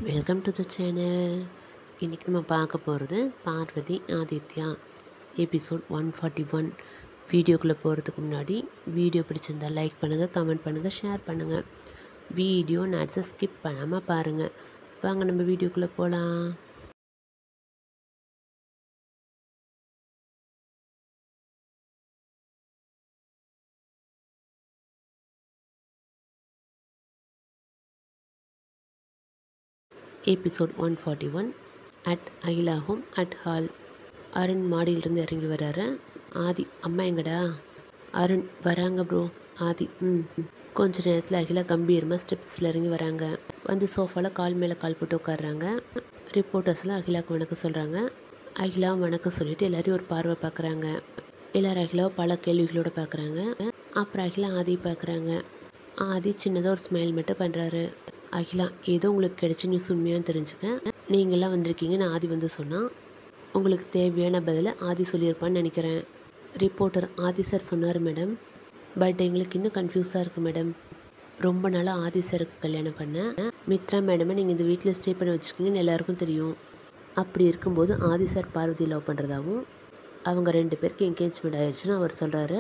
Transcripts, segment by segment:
Welcome to the channel இன்றைக்கி நம்ம பார்க்க போகிறது Parvathy Aditya episode one forty one வீடியோக்குள்ளே போகிறதுக்கு முன்னாடி வீடியோ பிடிச்சிருந்தா லைக் பண்ணுங்கள் கமெண்ட் பண்ணுங்கள் ஷேர் பண்ணுங்கள் வீடியோ நட்ஸை ஸ்கிப் பண்ணாமல் பாருங்கள் வாங்க நம்ம வீடியோக்குள்ளே போகலாம் episode one forty one at Akila home at hall Arun மாடியிலிருந்து இறங்கி வர்றாரு ஆதி அம்மா எங்கடா அருண் வராங்க ப்ரோ ஆதி ம் ம். கொஞ்ச நேரத்தில் அகிலா கம்பீரமாக ஸ்டெப்ஸில் இறங்கி வராங்க வந்து சோஃபாவில் கால் மேலே கால் போட்டு உட்காடுறாங்க ரிப்போர்ட்டர்ஸ்லாம் அகிலாவுக்கு வணக்கம் சொல்கிறாங்க அகிலாவும் வணக்கம் சொல்லிட்டு எல்லாரையும் ஒரு பார்வை பார்க்குறாங்க எல்லாரும் அகிலாவை பல கேள்விகளோட பார்க்குறாங்க அப்புறம் அகிலா ஆதி பார்க்குறாங்க ஆதி சின்னதாக ஒரு ஸ்மைல் மட்டும் பண்ணுறாரு அகிலா ஏதோ உங்களுக்கு கிடைச்ச நியூஸ் உண்மையான்னு தெரிஞ்சுக்க நீங்களாம் வந்திருக்கீங்கன்னு ஆதி வந்து சொன்னால் உங்களுக்கு தேவையான பதிலை ஆதி சொல்லியிருப்பான்னு நினைக்கிறேன் ரிப்போர்ட்டர் ஆதி சார் சொன்னார் மேடம் பட் எங்களுக்கு இன்னும் கன்ஃபியூஸாக இருக்குது மேடம் ரொம்ப நாளாக ஆதி சாருக்கு கல்யாணம் பண்ணேன் மித்ரா மேடமை நீங்கள் இந்த வீட்டில் ஸ்டே பண்ணி வச்சுருக்கீங்கன்னு எல்லாருக்கும் தெரியும் அப்படி இருக்கும்போது ஆதி சார் பார்வதி லவ் பண்ணுறதாவும் அவங்க ரெண்டு பேருக்கு என்கேஜ்மெண்ட் ஆயிடுச்சுன்னு அவர் சொல்கிறாரு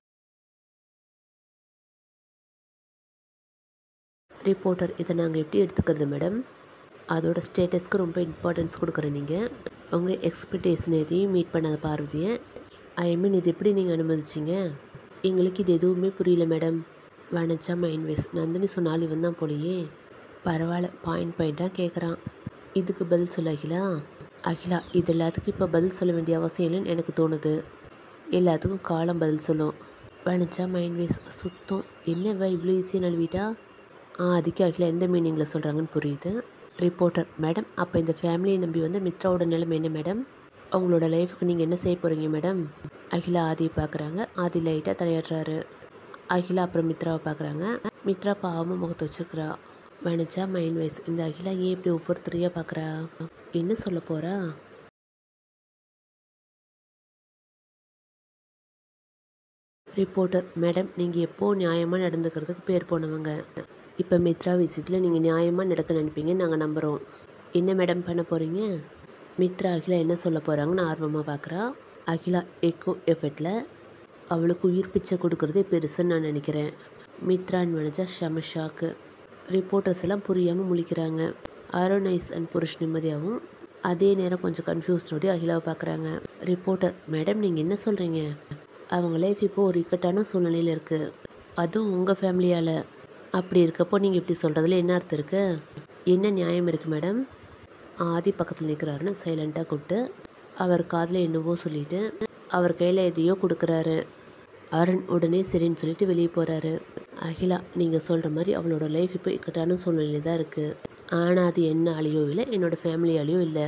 ரிப்போர்ட்டர் இதை நாங்கள் எப்படி எடுத்துக்கிறது மேடம் அதோட ஸ்டேட்டஸ்க்கு ரொம்ப இம்பார்ட்டன்ஸ் கொடுக்குறேன் நீங்கள் உங்கள் எக்ஸ்பெக்டேஷன் எதையும் மீட் பண்ணாத பார்வதியை ஐ மீன் இது எப்படி நீங்கள் அனுமதிச்சிங்க எங்களுக்கு இது எதுவுமே புரியல மேடம் வனச்சா மைண்ட் வேஸ் நந்தினி சொன்னால் இவன் தான் போலையே பரவாயில்ல பாயிண்ட் பாயிண்ட்டாக கேட்குறான் இதுக்கு பதில் சொல்ல அகிலா அகிலா இது எல்லாத்துக்கும் இப்போ பதில் சொல்ல வேண்டிய அவசியம் இல்லைன்னு எனக்கு தோணுது எல்லாத்துக்கும் காலம் பதில் சொல்லும் வனச்சா மைண்ட் வேஸ் சுத்தம் என்னவா இவ்வளோ ஈஸியாக நழுவிட்டா ஆதிக்கு அகிலா எந்த மீனிங்கில் சொல்கிறாங்கன்னு புரியுது ரிப்போர்ட்டர் மேடம் அப்போ இந்த ஃபேமிலியை நம்பி வந்து மித்ராவோட நிலைமை என்ன மேடம் அவங்களோட லைஃபுக்கு நீங்கள் என்ன செய்ய போகிறீங்க மேடம் அகிலா ஆதியை பார்க்குறாங்க ஆதி லைட்டாக தலையாடுறாரு அகிலா அப்புறம் மித்ராவை பார்க்குறாங்க மித்ரா பாவமாக முகத்தை வச்சுருக்கிறா மனச்சா மைண்ட் வைஸ் இந்த அகிலா ஏன் இப்படி ஒவ்வொருத்தரையாக பார்க்குறா என்ன சொல்ல போகிறா ரிப்போர்ட்டர் மேடம் நீங்கள் எப்போ நியாயமாக நடந்துக்கிறதுக்கு பேர் போனவங்க இப்போ மித்ரா விஷயத்தில் நீங்கள் நியாயமாக நடக்க நினைப்பீங்கன்னு நாங்கள் நம்புகிறோம் என்ன மேடம் பண்ண போகிறீங்க மித்ரா அகிலா என்ன சொல்ல போகிறாங்கன்னு ஆர்வமாக பார்க்குறா அகிலா எக்கோ எஃபெக்டில் அவளுக்கு உயிர் பிச்சை கொடுக்குறதே பெருசுன்னு நான் நினைக்கிறேன் மித்ரான்னு நினச்சா செம ஷாக்கு ரிப்போர்ட்டர்ஸ் எல்லாம் புரியாமல் முழிக்கிறாங்க அருணைஸ் அண்ட் புருஷ் நிம்மதியாகவும் அதே நேரம் கொஞ்சம் கன்ஃபியூஸ்டோடய அகிலாவை பார்க்குறாங்க ரிப்போர்ட்டர் மேடம் நீங்கள் என்ன சொல்கிறீங்க அவங்க லைஃப் இப்போ ஒரு இக்கட்டான சூழ்நிலையில் இருக்குது அதுவும் உங்கள் ஃபேமிலியால் அப்படி இருக்கப்போ நீங்கள் இப்படி சொல்கிறதுல என்ன அர்த்தம் இருக்குது என்ன நியாயம் இருக்குது மேடம் ஆதி பக்கத்தில் நிற்கிறாருன்னு சைலண்ட்டாக கூப்பிட்டு அவர் காதில் என்னவோ சொல்லிட்டு அவர் கையில் எதையோ கொடுக்குறாரு அருண் உடனே சரின்னு சொல்லிட்டு வெளியே போகிறாரு அகிலா நீங்கள் சொல்கிற மாதிரி அவளோட லைஃப் இப்போ இக்கட்டான சூழ்நிலை தான் இருக்குது ஆனால் அது என்ன அழியோ இல்லை என்னோடய ஃபேமிலியாலேயோ இல்லை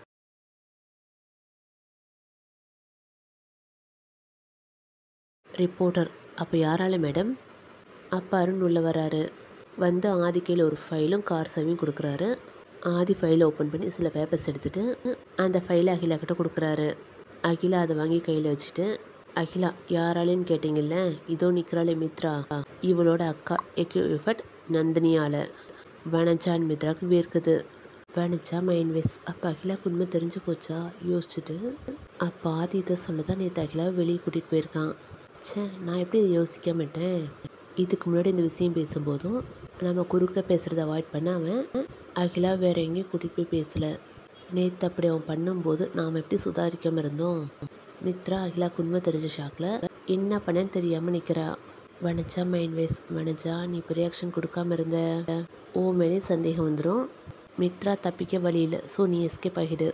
ரிப்போர்ட்டர் அப்போ யாரால மேடம் அப்போ அருண் உள்ளே வராரு வந்து ஆதி கையில் ஒரு ஃபைலும் கார் சவியும் கொடுக்குறாரு ஆதி ஃபைலை ஓப்பன் பண்ணி சில பேப்பர்ஸ் எடுத்துகிட்டு அந்த ஃபைலை அகிலா கிட்ட கொடுக்குறாரு அகிலா அதை வாங்கி கையில் வச்சுட்டு அகிலா யாராலேன்னு கேட்டிங்கல்ல இதோ நிற்கிறாளே மித்ரா இவளோட அக்கா எக்யூஃபட் நந்தினியால் வனஜான் மித்ராவுக்கு வேர்க்குது வனஜா மைண்ட் வேஸ் அப்போ அகிலாக்கு உண்மை தெரிஞ்சு போச்சா யோசிச்சுட்டு அப்போ ஆதி இதை சொல்ல தான் நேற்று அகிலாவை வெளியே கூட்டிகிட்டு போயிருக்கான் ச்சே நான் எப்படி இதை யோசிக்க மாட்டேன் இதுக்கு முன்னாடி இந்த விஷயம் பேசும்போதும் நம்ம குறுக்க பேசுகிறத அவாய்ட் பண்ண அவன் அகிலா வேற எங்கேயும் கூட்டிகிட்டு போய் பேசலை நேற்று அப்படி அவன் பண்ணும்போது நாம் எப்படி சுதாரிக்காமல் இருந்தோம் மித்ரா அகிலாக்கு உண்மை தெரிஞ்ச ஷாக்கில் என்ன பண்ணேன்னு தெரியாமல் நிற்கிறா வனஜா மைண்ட் வேஸ் வனஜா நீ இப்போ ரியாக்ஷன் கொடுக்காம இருந்த ஓ மேலே சந்தேகம் வந்துடும் மித்ரா தப்பிக்க வழி இல்லை ஸோ நீ எஸ்கேப் ஆகிடு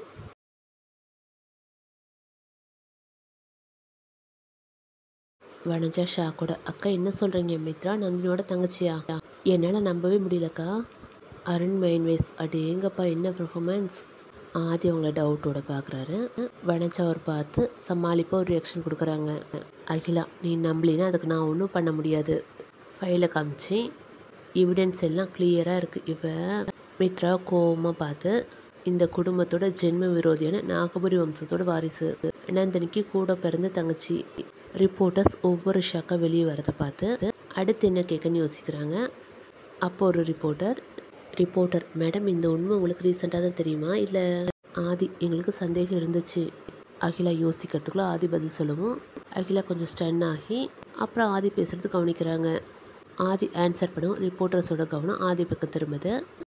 வனஜா ஷாக்கோட அக்கா என்ன சொல்கிறீங்க மித்ரா நந்தினியோட தங்கச்சியா என்னால் நம்பவே முடியலக்கா அருண் மைன்வேஸ் அடேங்கப்பா என்ன பர்ஃபார்மன்ஸ் ஆதி அவங்கள டவுட்டோட பார்க்குறாரு வனஜா அவர் பார்த்து சமாளிப்பாக ஒரு ரியாக்ஷன் கொடுக்குறாங்க அகிலா நீ நம்பலினா அதுக்கு நான் ஒன்றும் பண்ண முடியாது ஃபைலை காமிச்சு எவிடன்ஸ் எல்லாம் கிளியராக இருக்குது இவ மித்ரா கோவமாக பார்த்து இந்த குடும்பத்தோட ஜென்ம விரோதியான நாகபுரி வம்சத்தோட வாரிசு நந்தினிக்கு கூட பிறந்த தங்கச்சி ரிப்போர்ட்டர்ஸ் ஒவ்வொரு ஷாக்காக வெளியே வரதை பார்த்து அடுத்து என்ன கேட்கன்னு யோசிக்கிறாங்க அப்போ ஒரு ரிப்போர்ட்டர் ரிப்போர்ட்டர் மேடம் இந்த உண்மை உங்களுக்கு ரீசெண்டாக தான் தெரியுமா இல்லை ஆதி எங்களுக்கு சந்தேகம் இருந்துச்சு அகிலா யோசிக்கிறதுக்குள்ள ஆதி பதில் சொல்லவும் அகிலா கொஞ்சம் ஸ்டன் ஆகி அப்புறம் ஆதி பேசுறது கவனிக்கிறாங்க ஆதி ஆன்சர் பண்ணவும் ரிப்போர்ட்டர்ஸோட கவனம் ஆதி பக்கம் திரும்புது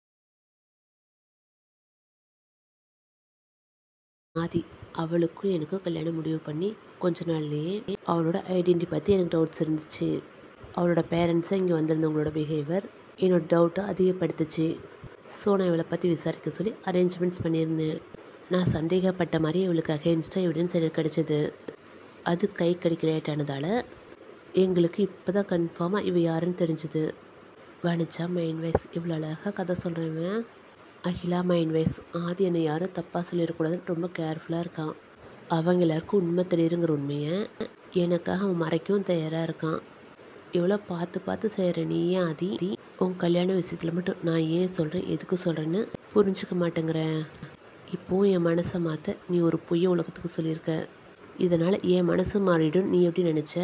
ஆதி அவளுக்கும் எனக்கும் கல்யாணம் முடிவு பண்ணி கொஞ்ச நாள்லயே அவளோட ஐடென்டி பற்றி எனக்கு டவுட்ஸ் இருந்துச்சு அவளோட பேரண்ட்ஸை இங்கே வந்திருந்தவங்களோட பிஹேவியர் என்னோட டவுட்டை அதிகப்படுத்துச்சு ஸோ நான் இவளை பற்றி விசாரிக்க சொல்லி அரேஞ்ச்மெண்ட்ஸ் பண்ணியிருந்தேன் நான் சந்தேகப்பட்ட மாதிரி இவளுக்கு அகேன்ஸ்டாக எவிடன்ஸ் எனக்கு கிடைச்சது அது கை கடிக்க லேட் ஆனதால் எங்களுக்கு இப்போ தான் கன்ஃபார்மாக இவ யாருன்னு தெரிஞ்சுது வனிச்சா மைண்ட் வைஸ் இவ்வளோ அழகாக கதை சொல்கிறவன் அகிலா மைண்ட் வைஸ் ஆதி என்னை யாரும் தப்பாக சொல்லிடக்கூடாதுன்னு ரொம்ப கேர்ஃபுல்லாக இருக்கான் அவங்க எல்லாருக்கும் உண்மை தெரியுங்கிற உண்மையை எனக்காக அவன் மறைக்கவும் தயாராக இருக்கான் இவ்வளோ பார்த்து பார்த்து செய்கிற நீ ஏன் ஆதி உன் கல்யாண விஷயத்தில் மட்டும் நான் ஏன் சொல்கிறேன் எதுக்கு சொல்கிறேன்னு புரிஞ்சுக்க மாட்டேங்கிற இப்போவும் என் மனசை மாற்ற நீ ஒரு பொய்ய உலகத்துக்கு சொல்லியிருக்க இதனால் என் மனசு மாறிடும் நீ எப்படி நினச்ச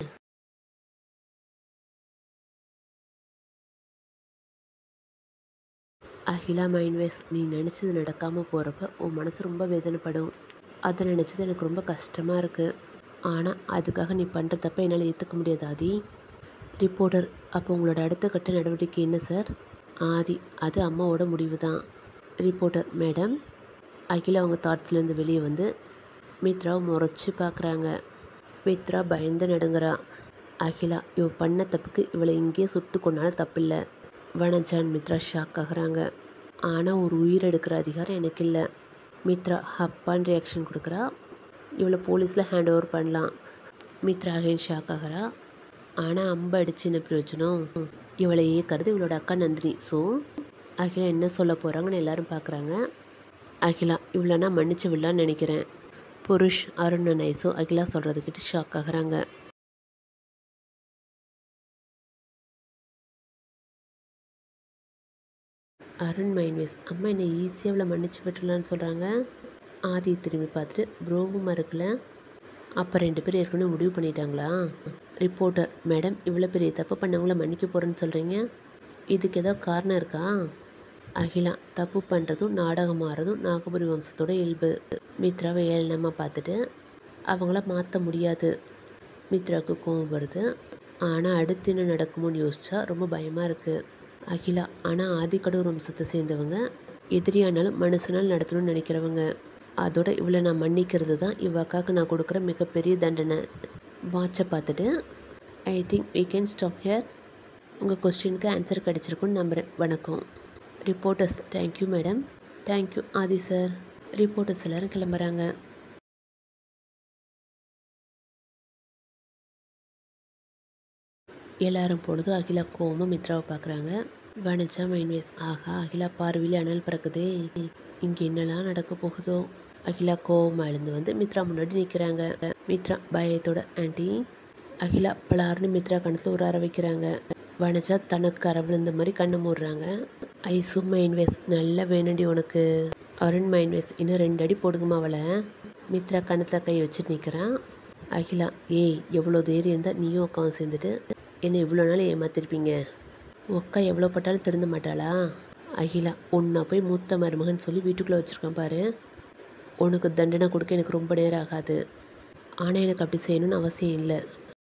அகிலா மைண்ட்வேஸ் நீ நினச்சது நடக்காமல் போகிறப்ப உன் மனசு ரொம்ப வேதனைப்படும் அதை நினச்சது எனக்கு ரொம்ப கஷ்டமாக இருக்குது ஆனால் அதுக்காக நீ பண்ணுற தப்பை என்னால் ஏற்றுக்க முடியாது ஆதி ரிப்போர்ட்டர் அப்போ உங்களோட அடுத்த கட்ட நடவடிக்கை என்ன சார் ஆதி அது அம்மாவோட முடிவு தான் ரிப்போர்ட்டர் மேடம் அகிலா அவங்க தாட்ஸ்லேருந்து வெளியே வந்து மித்ராவை முறைச்சி பார்க்குறாங்க மித்ரா பயந்து நடுங்குறா அகிலா இவ பண்ண தப்புக்கு இவளை இங்கேயே சுட்டு கொண்டாலும் தப்பில்லை வனஜான் மித்ரா ஷாக் ஆகுறாங்க ஆனால் ஒரு உயிர் எடுக்கிற அதிகாரம் எனக்கு இல்லை மித்ரா ஹப்பான்னு ரியாக்ஷன் கொடுக்குறா இவளை போலீஸில் ஹேண்ட் ஓவர் பண்ணலாம் மித்ரா அகைன் ஷாக் ஆகிறா ஆனால் அம்பை அடிச்சு என்ன பிரயோஜனம் இவளை ஏற்கிறது இவளோட அக்கா நந்தினி ஸோ அகிலா என்ன சொல்ல போகிறாங்கன்னு எல்லாரும் பார்க்குறாங்க அகிலா இவ்வளோ நான் மன்னிச்சு விடலான்னு நினைக்கிறேன் புருஷ் அருண் நைஸோ அகிலா சொல்கிறது கிட்ட ஷாக் ஆகுறாங்க அருண் மைன்வேஸ் அம்மா என்னை ஈஸியாக இவ்வளோ மன்னிச்சு விட்டுலான்னு சொல்கிறாங்க ஆதி திரும்பி பார்த்துட்டு ப்ரோவும் இருக்குல்ல அப்போ ரெண்டு பேரும் ஏற்கனவே முடிவு பண்ணிட்டாங்களா ரிப்போர்ட்டர் மேடம் இவ்வளோ பெரிய தப்பு பண்ணவங்கள மன்னிக்க போகிறேன்னு சொல்கிறீங்க இதுக்கு ஏதோ காரணம் இருக்கா அகிலா தப்பு பண்ணுறதும் நாடகம் ஆடுறதும் நாகபுரி வம்சத்தோட இயல்பு மித்ராவை ஏளனமாக பார்த்துட்டு அவங்கள மாற்ற முடியாது மித்ராவுக்கு கோவம் வருது ஆனால் அடுத்து என்ன நடக்குமோன்னு யோசிச்சா ரொம்ப பயமாக இருக்குது அகிலா ஆனால் ஆதிக்கடூர் வம்சத்தை சேர்ந்தவங்க எதிரியானாலும் மனுஷனால் நடத்தணும்னு நினைக்கிறவங்க அதோட இவ்வளோ நான் மன்னிக்கிறது தான் இவ அக்காவுக்கு நான் கொடுக்குற மிகப்பெரிய தண்டனை வாட்சை பார்த்துட்டு I think we can stop here உங்கள் கொஸ்டினுக்கு ஆன்சர் கிடச்சிருக்குன்னு நம்புகிறேன் வணக்கம் reporters thank you madam thank you Aadhi sir reporters எல்லோரும் கிளம்புறாங்க எல்லாரும் பொழுது அகிலா கோவமாக மித்ராவை பார்க்குறாங்க வனஜா மைன்வேஸ் ஆகா அகிலா பார்வையில் அனல் பறக்குதே இங்கே என்னெல்லாம் நடக்க போகுதோ அகிலா கோவமாக எழுந்து வந்து மித்ரா முன்னாடி நிற்கிறாங்க மித்ரா பயத்தோட ஆண்டி அகிலா பலார்னு மித்ரா கணத்தில் ஒரு அற வைக்கிறாங்க வனஜா தனக்கு அற விழுந்த மாதிரி கண்ணை மூடுறாங்க ஐசு மைன்வேஸ் நல்லா வேணுண்டி உனக்கு அருண் மைன்வேஸ் இன்னும் ரெண்டு அடி போடுங்கம்மா அவளை மித்ரா கணத்தில் கை வச்சுட்டு நிற்கிறான் அகிலா ஏய் எவ்வளோ தைரியம் இருந்தால் நீயும் அக்காவும் சேர்ந்துட்டு என்னை இவ்வளோ நாள் ஏமாத்திருப்பீங்க அக்கா எவ்வளோ பட்டாலும் திருந்த மாட்டாளா அகிலா உன்னை போய் மூத்த மருமகன் சொல்லி வீட்டுக்குள்ளே வச்சுருக்கேன் பாரு உனக்கு தண்டனை கொடுக்க எனக்கு ரொம்ப நேரம் ஆகாது ஆனால் எனக்கு அப்படி செய்யணும்னு அவசியம் இல்லை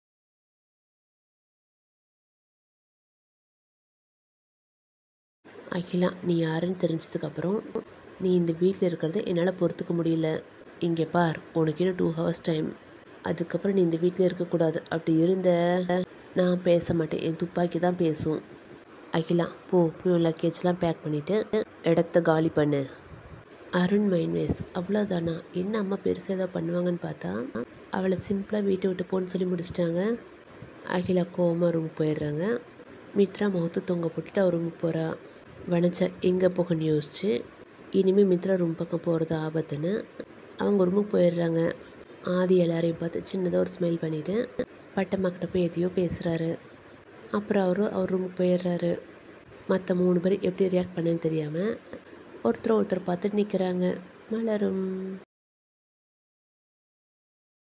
அகிலா நீ யாருன்னு தெரிஞ்சதுக்கப்புறம் நீ இந்த வீட்டில் இருக்கிறத என்னால் பொறுத்துக்க முடியல இங்கே பார் உனக்கு இன்னும் டூ ஹவர்ஸ் டைம் அதுக்கப்புறம் நீ இந்த வீட்டில் இருக்கக்கூடாது அப்படி இருந்த நான் பேச மாட்டேன் என் துப்பாக்கி தான் பேசும் அகிலா போ உன் லக்கேஜ்லாம் பேக் பண்ணிவிட்டு இடத்த காலி பண்ணு அருண் மைன்வேஸ் அவ்வளோதானா என்ன அம்மா பெருசாக ஏதோ பண்ணுவாங்கன்னு பார்த்தா அவளை சிம்பிளாக வீட்டை விட்டு போன்னு சொல்லி முடிச்சிட்டாங்க அகிலா கோவமாக ரூமுக்கு போயிடுறாங்க மித்ரா முகத்தை தொங்க போட்டுட்டு அவர் ரூமுக்கு போகிறா வனஜா எங்கே போகணும்னு யோசிச்சு இனிமேல் மித்ரா ரூம் பக்கம் போகிறது ஆபத்துன்னு அவங்க ரூமுக்கு போயிடுறாங்க ஆதி எல்லாரையும் பார்த்து சின்னதாக ஒரு ஸ்மைல் பண்ணிவிட்டு பட்டம்மாக்கிட்ட போய் எதையோ பேசுகிறாரு அப்புறம் அவரும் அவர் ரூமுக்கு போயிடுறாரு மற்ற மூணு பேர் எப்படி ரியாக்ட் பண்ணேன்னு தெரியாமல் ஒருத்தர் ஒருத்தர் பார்த்துட்டு நிற்கிறாங்க மலரும்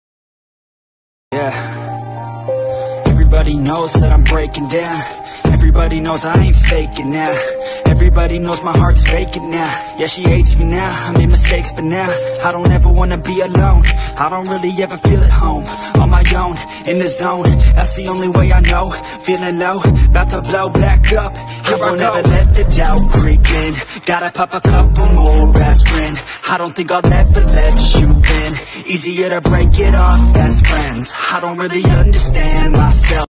Yeah. Everybody knows that I'm breaking down. Everybody Everybody knows I ain't faking now. Everybody knows my heart's vacant now. Yeah, she hates me now. I made mistakes, but now I don't ever wanna be alone. I don't really ever feel at home. On my own, in the zone. That's the only way I know. Feeling low, about to blow back up. Here I won't ever let the doubt creep in. Gotta pop a couple more aspirin. I don't think I'll ever let you in. Easier to break it off best friends. I don't really understand myself.